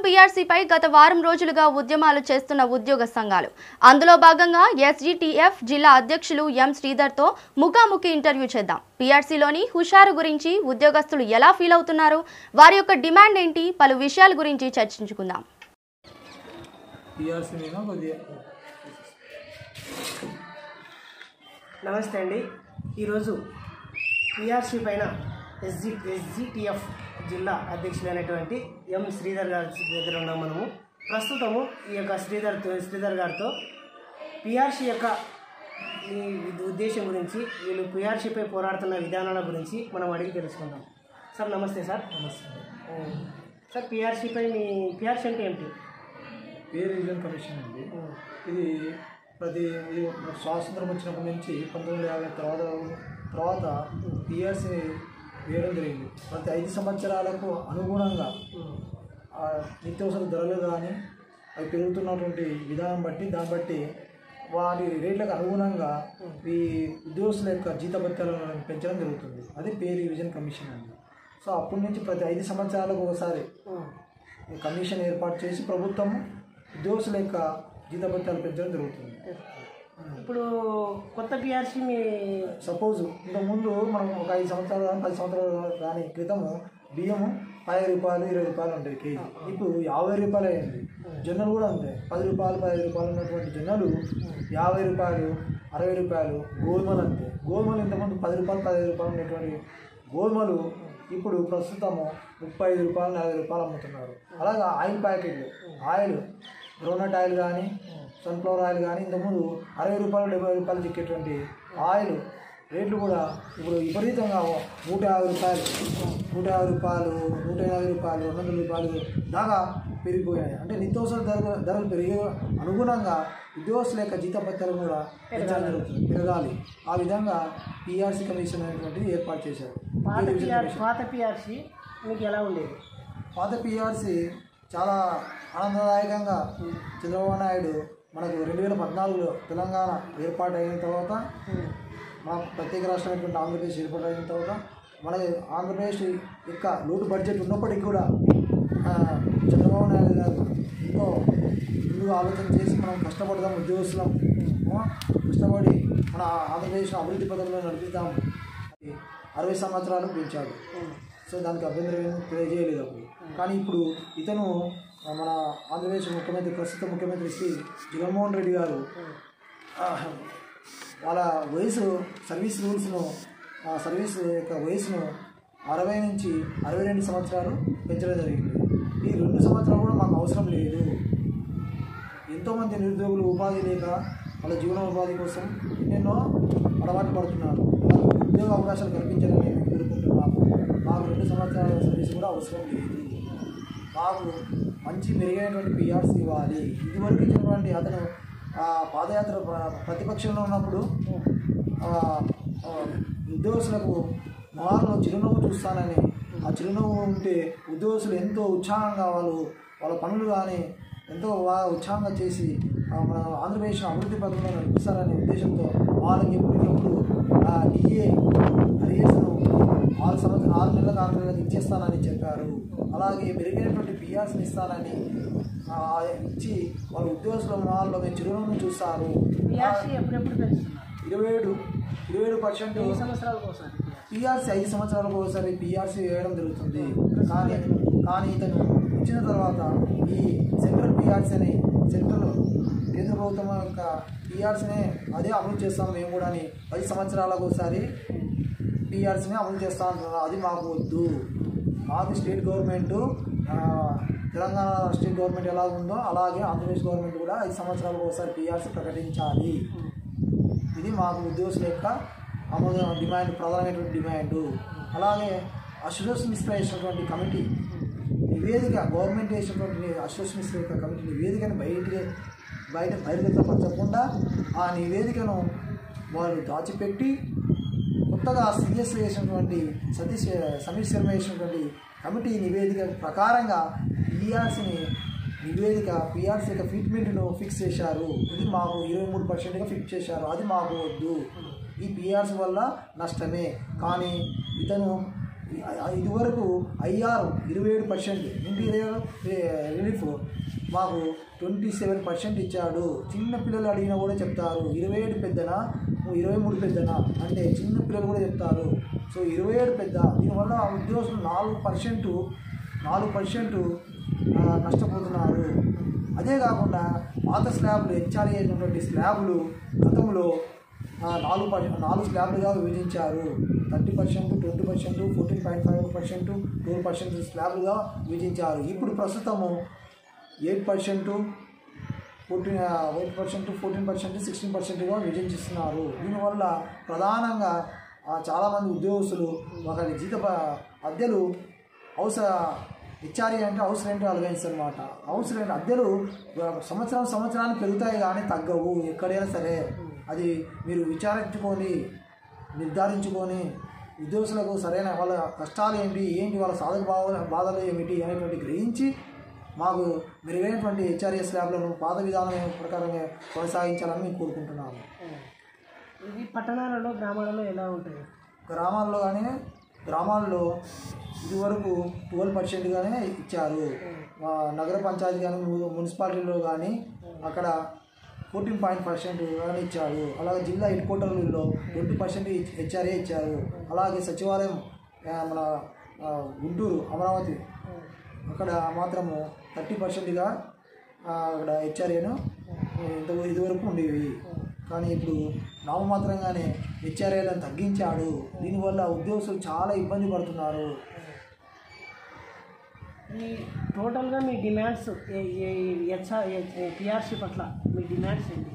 పీఆర్సీపై గత వారం రోజులుగా ఉద్యమాలు చేస్తున్న ఉద్యోగ సంఘాలు అందులో భాగంగా ఎస్జీటీఎఫ్ జిల్లా అధ్యక్షులు ఎం శ్రీధర్తో ముఖాముఖి ఇంటర్వ్యూ చేద్దాం పీఆర్సీలోని హుషారు గురించి ఉద్యోగస్తులు ఎలా ఫీల్ అవుతున్నారు వారి యొక్క డిమాండ్ ఏంటి పలు విషయాల గురించి చర్చించుకుందాం పిఆర్సీ మీద కొద్దిగా నమస్తే అండి ఈరోజు పిఆర్సీ పైన ఎస్జి ఎస్జిటిఎఫ్ జిల్లా అధ్యక్షులైనటువంటి ఎం శ్రీధర్ గారి దగ్గర ఉన్నాం మనము ప్రస్తుతము ఈ యొక్క శ్రీధర్ శ్రీధర్ గారితో పిఆర్సీ యొక్క ఈ ఉద్దేశం గురించి వీళ్ళు పిఆర్సీపై పోరాడుతున్న విధానాల గురించి మనం అడిగి తెలుసుకుందాం సార్ నమస్తే సార్ నమస్తే ఆ, సార్ పిఆర్సీపై మీ పిఆర్సీ అంటే ఏమిటి పే రివిజన్ కమిషన్ అండి ఇది ప్రతి ఇది మనకు స్వాతంత్రం వచ్చినప్పటి నుంచి పంతొమ్మిది వందల యాభై తర్వాత తర్వాత పిఆర్సీ వేయడం జరిగింది ప్రతి ఐదు సంవత్సరాలకు అనుగుణంగా ఆ నిత్యావసర ధరలు కానీ అవి పెరుగుతున్నటువంటి విధానం బట్టి దాన్ని బట్టి వాటి రేట్లకు అనుగుణంగా ఈ ఉద్యోగస్తుల యొక్క జీతభత్యాలను పెంచడం జరుగుతుంది అది పే రివిజన్ కమిషన్ అండి సో అప్పటి నుంచి ప్రతి ఐదు సంవత్సరాలకు ఒకసారి ఈ కమిషన్ ఏర్పాటు చేసి ప్రభుత్వం ఉద్యోగస్తుల యొక్క జీతభత్యాలు పెంచడం జరుగుతుంది ఇప్పుడు కొత్త పిఆర్సీ మీ సపోజ్ ఇంతకుముందు మనం ఒక ఐదు సంవత్సరాలు కానీ పది సంవత్సరాలు కానీ క్రితము బియ్యము పది రూపాయలు ఇరవై రూపాయలు ఉంటాయి కేజీ ఇప్పుడు యాభై రూపాయలు అయింది జొన్నలు కూడా అంతే పది రూపాయలు పదిహేను రూపాయలు ఉన్నటువంటి జొన్నలు యాభై రూపాయలు అరవై రూపాయలు గోధుమలు అంతే గోధుమలు ఇంతకుముందు పది రూపాయలు పదిహేను రూపాయలు ఉన్నటువంటి గోధుమలు ఇప్పుడు ప్రస్తుతము ముప్పై ఐదు రూపాయలు నలభై రూపాయలు అమ్ముతున్నారు అలాగే ఆయిల్ ప్యాకెట్లు ఆయిల్ గ్రౌండ్నట్ ఆయిల్ కానీ సన్ఫ్లవర్ ఆయిల్ కానీ ఇంతకుముందు అరవై రూపాయలు డెబ్బై రూపాయలు చిక్కేటువంటి ఆయిల్ రేట్లు కూడా ఇప్పుడు విపరీతంగా నూట యాభై రూపాయలు నూట యాభై రూపాయలు నూట యాభై రూపాయలు రెండు వందల రూపాయలు దాకా పెరిగిపోయాయి అంటే నిత్యావసర ధరలు ధరలు పెరిగే అనుగుణంగా ఉద్యోగస్తుల యొక్క జీతపత్యాలు కూడా పెంచడం జరుగుతుంది పెరగాలి ఆ విధంగా పిఆర్సీ కమిషన్ అనేటువంటిది ఏర్పాటు చేశారు పాత పిఆర్ పాత పిఆర్సీ మీకు ఎలా ఉండేది పాత పిఆర్సీ చాలా ఆనందదాయకంగా చంద్రబాబు నాయుడు మనకు రెండు వేల పద్నాలుగులో తెలంగాణ ఏర్పాటు అయిన తర్వాత మన ప్రత్యేక రాష్ట్రమైనటువంటి ఆంధ్రప్రదేశ్ ఏర్పాటు అయిన తర్వాత మన ఆంధ్రప్రదేశ్ యొక్క లోటు బడ్జెట్ ఉన్నప్పటికీ కూడా ఆ, చంద్రబాబు నాయుడు గారు ఎంతో ముందుగా ఆలోచన చేసి మనం కష్టపడదాం ఉద్యోగస్తులం ఆ, కష్టపడి మన ఆంధ్రప్రదేశ్ అభివృద్ధి పథకంలో నడిపిద్దాం అది అరవై సంవత్సరాలు పెంచాడు సో దానికి అభ్యంతరం ఏమీ తెలియజేయలేదు అప్పుడు కానీ ఇప్పుడు ఇతను ఆ, మన ఆంధ్రప్రదేశ్ ముఖ్యమంత్రి ప్రస్తుత ముఖ్యమంత్రి శ్రీ జగన్మోహన్ రెడ్డి గారు ఆ, వాళ్ళ వయసు సర్వీస్ రూల్స్ను ఆ సర్వీస్ యొక్క వయసును అరవై నుంచి అరవై రెండు సంవత్సరాలు పెంచడం జరిగింది ఈ రెండు సంవత్సరాలు కూడా మాకు అవసరం లేదు ఎంతోమంది నిరుద్యోగులు ఉపాధి లేక వాళ్ళ జీవనోపాధి కోసం ఎన్నెన్నో అలవాటు పడుతున్నారు వాళ్ళకు ఉద్యోగ అవకాశాలు కల్పించాలని మేము కోరుకుంటున్నాము మాకు రెండు సంవత్సరాల సర్వీస్ కూడా అవసరం లేదు మాకు మంచి మెరుగైనటువంటి పిఆర్సీ ఇవ్వాలి ఇదివరకు ఇచ్చినటువంటి అతను ఆ, పాదయాత్ర ప్ర- ప్రతిపక్షంలో ఉన్నప్పుడు ఆ, ఆ, ఉద్యోగస్తులకు మారులో చిరునవ్వు చూస్తానని ఆ చిరునవ్వు ఉంటే ఉద్యోగస్తులు ఎంతో ఉత్సాహంగా వాళ్ళు వాళ్ళ పనులు కానీ ఎంతో బాగా ఉత్సాహంగా చేసి ఆ, మన ఆంధ్రప్రదేశ్ అభివృద్ధి పథకంలో నడిపిస్తారనే ఉద్దేశంతో వాళ్ళకి ఎప్పటికప్పుడు డిఏ అరియర్స్ను ఆరు సంవత్సరం ఆరు నెలలకు ఆరు నెలలకు ఇచ్చేస్తానని చెప్పారు అలాగే మెరుగైనటువంటి పిఆర్స్ని ఇస్తానని ఆ, ఇచ్చి వాళ్ళ ఉద్యోగస్తుల వాళ్ళలో మేము చిరునవ్వును చూస్తారు పిఆర్సీ ఎప్పుడెప్పుడు పెంచుతున్నారు ఇరవై ఏడు ఇరవై ఏడు పర్సెంట్ ఎన్ని సంవత్సరాలకు ఒకసారి పిఆర్సీ ఐదు సంవత్సరాలకు ఒకసారి పిఆర్సీ వేయడం జరుగుతుంది కానీ కానీ ఇతను వచ్చిన తర్వాత ఈ సెంట్రల్ పిఆర్సీ అని సెంట్రల్ కేంద్ర ప్రభుత్వం యొక్క పిఆర్సీనే అదే అమలు చేస్తాం మేము కూడా అని పది సంవత్సరాలకు ఒకసారి పిఆర్సీని అమలు చేస్తా అంటున్నారు అది మాకు వద్దు మాకు స్టేట్ గవర్నమెంట్ ఆ, తెలంగాణ స్టేట్ గవర్నమెంట్ ఎలా ఉందో అలాగే ఆంధ్రప్రదేశ్ గవర్నమెంట్ కూడా ఐదు సంవత్సరాలకు ఒకసారి పిఆర్సీ ప్రకటించాలి ఇది మాకు ఉద్యోగస్తుల యొక్క ఆమోద డిమాండ్ ప్రధానమైనటువంటి డిమాండ్ అలాగే అశోస్ మిశ్రా వేసినటువంటి కమిటీ నివేదిక గవర్నమెంట్ వేసినటువంటి అశోస్ మిశ్రా యొక్క కమిటీ నివేదికను బయటికి బయట బహిర్గతపరచకుండా ఆ నివేదికను వారు దాచిపెట్టి కొత్తగా సిఎస్ వేసినటువంటి సతీష్ సమీర్ శర్మ వేసినటువంటి కమిటీ నివేదిక ప్రకారంగా పిఆర్సీని నివేదిక పిఆర్సీ యొక్క ఫిట్మెంట్ను ఫిక్స్ చేశారు ఇది మాకు ఇరవై మూడు పర్సెంట్గా ఫిక్స్ చేశారు అది మాకు వద్దు ఈ పిఆర్సీ వల్ల నష్టమే కానీ ఇతను ఇదివరకు ఐఆర్ ఇరవై ఏడు పర్సెంట్ ఇంటీరియర్ రిలీఫ్ మాకు ట్వంటీ సెవెన్ పర్సెంట్ ఇచ్చాడు చిన్న పిల్లలు అడిగినా కూడా చెప్తారు ఇరవై ఏడు పెద్దనా నువ్వు ఇరవై మూడు పెద్దనా అంటే చిన్న పిల్లలు కూడా చెప్తారు సో ఇరవై ఏడు పెద్ద దీనివల్ల ఉద్యోగస్తులు నాలుగు పర్సెంట్ నాలుగు పర్సెంట్ నష్టపోతున్నారు అదే కాకుండా పాత స్లాబ్లు హెచ్ఆర్ఏ అయినటువంటి స్లాబ్లు గతంలో ఆ, నాలుగు పర్ నాలుగు స్లాబ్లుగా విభజించారు thirty percent twenty percent fourteen point five percent twelve percent స్లాబ్లుగా విభజించారు ఇప్పుడు ప్రస్తుతము eight percent fourteen eight percent fourteen percent sixteen పర్సెంట్గా విభజిస్తున్నారు దీనివల్ల ప్రధానంగా ఆ, చాలామంది ఉద్యోగస్తులు ఒకరి జీత ప- అద్దెలు హౌస్ హెచ్ఆర్ఏ అంటే హౌస్ రెంట్ అలవెన్స్ అనమాట హౌస్ రెంట్ అద్దెలు సంవత్సరం సంవత్సరానికి పెరుగుతాయి కానీ తగ్గవు ఎక్కడైనా సరే అది మీరు విచారించుకొని నిర్ధారించుకొని ఉద్యోగులకు సరైన వాళ్ళ కష్టాలు ఏంటి ఏంటి వాళ్ళ సాధక బాధ బాధలు ఏమిటి అనేటువంటి గ్రహించి మాకు మెరుగైనటువంటి హెచ్ఆర్ఎస్ ల్యాబ్లను పాత విధానం ప్రకారంగా కొనసాగించాలని మేము కోరుకుంటున్నాము ఇది పట్టణాలలో గ్రామాలలో ఎలా ఉంటాయి గ్రామాల్లో కానీ గ్రామాల్లో ఇదివరకు ట్వెల్వ్ పర్సెంట్గానే ఇచ్చారు మా నగర పంచాయతీ కానీ ము- మున్సిపాలిటీలో కానీ అక్కడ ఫోర్టీన్ పాయింట్ పర్సెంట్ కానీ ఇచ్చారు అలాగే జిల్లా హెడ్ క్వార్టర్లలో ట్వంటీ పర్సెంట్ హెచ్ఆర్ఏ ఇచ్చారు అలాగే సచివాలయం ఆ, మన ఆ, గుంటూరు అమరావతి అక్కడ మాత్రము థర్టీ పర్సెంట్గా అక్కడ హెచ్ఆర్ఏను ఇంత ఇదివరకు ఉండేవి కానీ ఇప్పుడు నామమాత్రంగానే హెచ్ఆర్ఏలను తగ్గించాడు దీనివల్ల ఉద్యోగస్తులు చాలా ఇబ్బంది పడుతున్నారు ఈ టోటల్గా మీ డిమాండ్స్ హెచ్ఆర్ పిఆర్సీ పట్ల మీ డిమాండ్స్ ఏంటి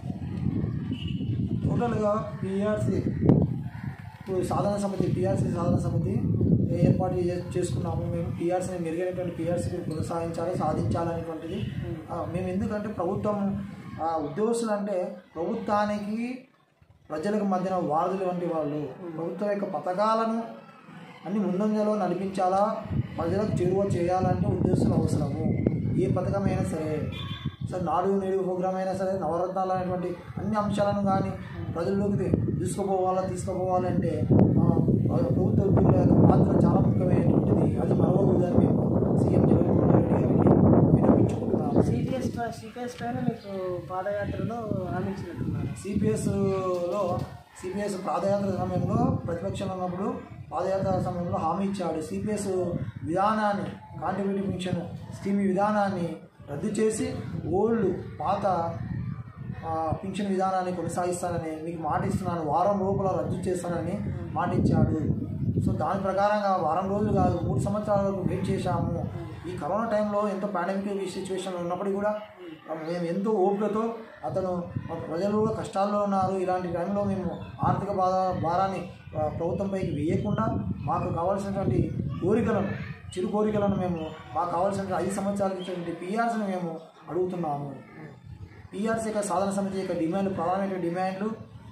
టోటల్గా పిఆర్సీ ఇప్పుడు సాధన సమితి పిఆర్సీ సాధన సమితి ఏర్పాటు చే- చేసుకున్నాము మేము పిఆర్సీని మెరుగైనటువంటి పిఆర్సీని కొనసాగించాలి సాధించాలనేటువంటిది ఆ, మేము ఎందుకంటే ప్రభుత్వం ఆ, ఉద్యోగస్తులు అంటే ప్రభుత్వానికి ప్రజలకు మధ్యన వారధులు వంటి వాళ్ళు ప్రభుత్వం యొక్క పథకాలను అన్ని ముందంజలో నడిపించాలా ప్రజలకు చేరువ చేయాలంటే ఉద్యోగస్తులు అవసరము ఏ పథకమైనా సరే సరే నాడు నేడు ప్రోగ్రామ్ అయినా సరే నవరత్నాలు అనేటువంటి అన్ని అంశాలను కానీ ప్రజల్లోకి తీసుకుపోవాలా తీసుకుపోవాలంటే ఆ, ప్రభుత్వ ఉద్యోగుల యొక్క పాత్ర చాలా ముఖ్యమైనటువంటిది అది మరవకూడదని మేము సీఎం జగన్మోహన్ రెడ్డి గారికి విన్నపించుకుంటున్నాము సిపిఎస్ సిపిఎస్ పైన మీకు పాదయాత్రలో హామీచ్చినట్టున్నారు సిపిఎస్లో సిపిఎస్ పాదయాత్ర సమయంలో ప్రతిపక్షంలో ఉన్నప్పుడు పాదయాత్ర సమయంలో హామీ ఇచ్చాడు సిపిఎస్ విధానాన్ని కాంట్రిబ్యూటివ్ పెన్షన్ స్కీమ్ విధానాన్ని రద్దు చేసి ఓల్డ్ పాత ఆ, పింఛన్ విధానాన్ని కొనసాగిస్తానని మీకు మాట ఇస్తున్నాను వారం లోపల రద్దు చేస్తానని మాట ఇచ్చాడు సో దాని ప్రకారంగా వారం రోజులు కాదు మూడు సంవత్సరాల వరకు వెయిట్ చేశాము ఈ కరోనా టైంలో ఎంతో పాండమిక్ సిచ్యువేషన్ ఉన్నప్పటికీ కూడా మేము ఎంతో ఓపికతో అతను మా ప్రజలు కూడా కష్టాల్లో ఉన్నారు ఇలాంటి టైంలో మేము ఆర్థిక బాధ భారాన్ని ఆ, ప్రభుత్వంపైకి వేయకుండా మాకు కావాల్సినటువంటి కోరికలను చిరు కోరికలను మేము మాకు కావాల్సిన ఐదు సంవత్సరాల ఇచ్చినటువంటి పిఆర్స్ని మేము అడుగుతున్నాము పిఆర్సీ యొక్క సాధన సమితి యొక్క డిమాండ్లు ప్రధానమైన డిమాండ్లు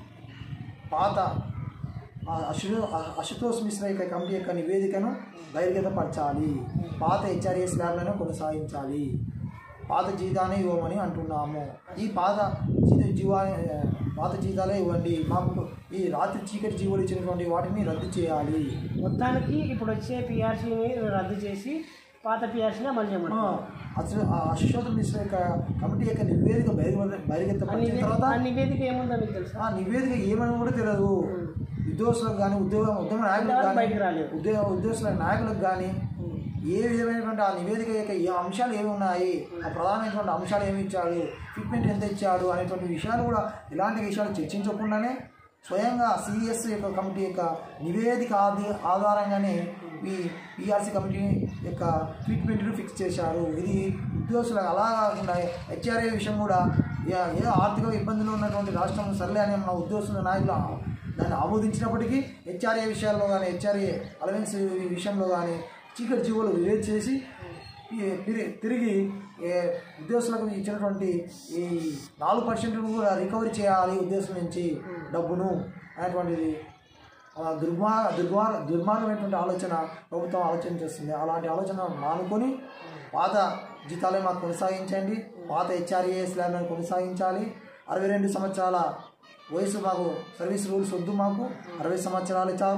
పాత ఆ అశు ఆ- అశుతోష్ మిశ్రా యొక్క కమిటీ యొక్క నివేదికను బహిర్గతపరచాలి పాత హెచ్ఆర్ఏ స్లాబ్లను కొనసాగించాలి పాత జీతాన్ని ఇవ్వమని అంటున్నాము ఈ పాత జీత జీవా పాత జీతాలే ఇవ్వండి మాకు ఈ రాత్రి చీకటి జీవులు ఇచ్చినటువంటి వాటిని రద్దు చేయాలి మొత్తానికి ఇప్పుడు వచ్చే పిఆర్సీని రద్దు చేసి పాత పిఆర్సీని అమలు ఆ, చేయమంటారు అసలు ఆ అశోక్ మిశ్రా యొక్క కమిటీ యొక్క నివేదిక బహిర్గత ఆ బహిర్గతపరిచిన నివేదిక తర్వాత ఆ నివేదిక ఏముందో మీకు తెలుసా ఆ నివేదిక ఏమని కూడా తెలియదు ఉద్యోగస్తులకు కానీ ఉద్యోగ ఉద్యమ నాయకులకు ఇంతవరకు కానీ బయటికి రాలేదు. ఉద్యోగ ఉద్యోగస్తుల నాయకులకు కానీ ఏ విధమైనటువంటి ఆ నివేదిక యొక్క ఏ అంశాలు ఏమి ఉన్నాయి ఆ ప్రధానమైనటువంటి అంశాలు ఏమి ఇచ్చాడు ఫిట్మెంట్ ఎంత ఇచ్చాడు అనేటువంటి విషయాలు కూడా ఇలాంటి విషయాలు చర్చించకుండానే స్వయంగా సిఎస్ యొక్క కమిటీ యొక్క నివేదిక ఆది ఆధారంగానే ఈ పిఆర్సీ కమిటీ యొక్క ట్రీట్మెంట్ను ఫిక్స్ చేశారు ఇది ఉద్యోగస్తులకు అలా కాకుండా హెచ్ఆర్ఏ విషయం కూడా ఏ- ఏ ఆర్థిక ఇబ్బందులు ఉన్నటువంటి రాష్ట్రం సర్లే అని మన ఉద్యోగస్తుల నాయకులు దాన్ని ఆమోదించినప్పటికీ హెచ్ఆర్ఏ విషయాల్లో కానీ హెచ్ఆర్ఏ అలవెన్స్ విషయంలో కానీ చీకటి జీవులు రిలీజ్ చేసి ఈ తిరి- తిరిగి ఏ ఉద్యోగస్తులకు ఇచ్చినటువంటి ఈ నాలుగు పర్సెంట్ను కూడా రికవరీ చేయాలి ఉద్యోగస్తుల నుంచి డబ్బును అనేటువంటిది ఆ దుర్మార్ దుర్మార్ దుర్మార్గమైనటువంటి ఆలోచన ప్రభుత్వం ఆలోచన చేస్తుంది అలాంటి ఆలోచన మానుకొని పాత జీతాలే మాకు కొనసాగించండి పాత హెచ్ఆర్ఏ స్లాబ్లను కొనసాగించాలి అరవై రెండు సంవత్సరాల వయసు మాకు సర్వీస్ రూల్స్ వద్దు మాకు అరవై సంవత్సరాలు చాలు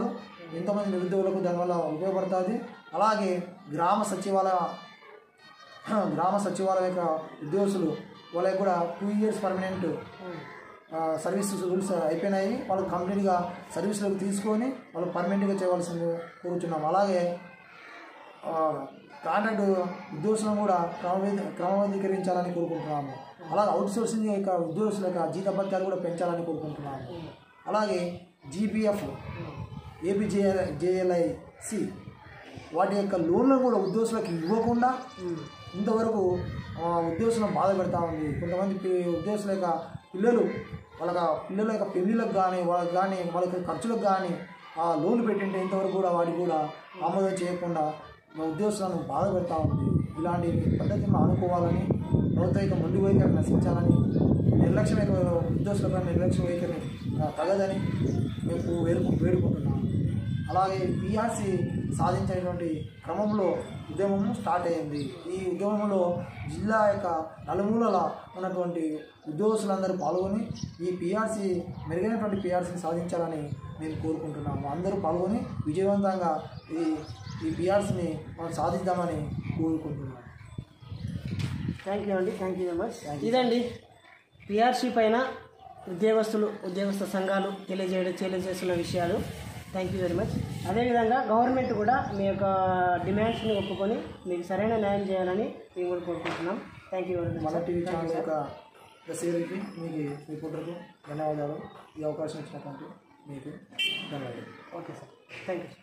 ఎంతోమంది నిరుద్యోగులకు దానివల్ల ఉపయోగపడుతుంది అలాగే గ్రామ సచివాలయ గ్రామ సచివాలయ యొక్క ఉద్యోగస్తులు వాళ్ళకి కూడా two years permanent service rules అయిపోయినాయి వాళ్ళు కంప్లీట్గా సర్వీస్లోకి తీసుకొని వాళ్ళు పర్మనెంట్గా చేయవలసింది కోరుచున్నాం అలాగే ఆ, కాంట్రాక్ట్ ఉద్యోగస్తులను కూడా క్రమబద్ధ క్రమబద్ధీకరించాలని కోరుకుంటున్నాము అలాగే అవుట్ సోర్సింగ్ యొక్క ఉద్యోగస్తుల యొక్క జీతభత్యాలు కూడా పెంచాలని కోరుకుంటున్నాము అలాగే జీపీఎఫ్ ఏపీజే జేఎల్ఐసి వాటి యొక్క లోన్లను కూడా ఉద్యోగస్తులకు ఇవ్వకుండా ఇంతవరకు ఆ, ఉద్యోగస్తులను బాధ పెడతా ఉంది కొంతమంది పి- ఉద్యోగస్తుల యొక్క పిల్లలు వాళ్ళ పిల్లల యొక్క పెళ్ళిళ్ళకు కానీ వాళ్ళకి కానీ వాళ్ళ యొక్క ఖర్చులకు కానీ ఆ లోన్లు పెట్టింటే ఇంతవరకు కూడా వాటికి కూడా ఆమోదం చేయకుండా మా ఉద్యోగస్తులను బాధ పెడతా ఉంది ఇలాంటి పద్ధతిని అనుకోవాలని ప్రభుత్వ యొక్క మొండి వైఖరి నశించాలని నిర్లక్ష్యం యొక్క ఉద్యోగస్తులపై నిర్లక్ష్య వైఖరి ఆ, తగదని మేము వేడుకు వేడుకుంటున్నాము అలాగే పిఆర్సి సాధించినటువంటి క్రమంలో ఉద్యమం స్టార్ట్ అయింది ఈ ఉద్యమంలో జిల్లా యొక్క నలుమూలల ఉన్నటువంటి ఉద్యోగస్తులందరూ పాల్గొని ఈ పిఆర్సి మెరుగైనటువంటి పిఆర్సీని సాధించాలని మేము కోరుకుంటున్నాము అందరూ పాల్గొని విజయవంతంగా ఈ ఈ పిఆర్సీని మనం సాధిద్దామని కోరుకుంటున్నాము థ్యాంక్ యూ అండి థ్యాంక్ యూ వెరీ మచ్ ఇదండి పిఆర్సీ పైన ఉద్యోగస్తులు ఉద్యోగస్తు సంఘాలు తెలియజేయడం తెలియజేస్తున్న విషయాలు థ్యాంక్ యూ వెరీ మచ్ అదేవిధంగా గవర్నమెంట్ కూడా మీ యొక్క డిమాండ్స్ని ఒప్పుకొని మీకు సరైన న్యాయం చేయాలని మేము కూడా కోరుకుంటున్నాం థ్యాంక్ యూ వెరీ మన మచ్ టీవీ ఛానల్ యొక్క దశగిరికి మీకు రిపోర్టర్కు ధన్యవాదాలు ఈ అవకాశం ఇచ్చినటువంటి మీకు ధన్యవాదాలు ఓకే సార్ థ్యాంక్ యూ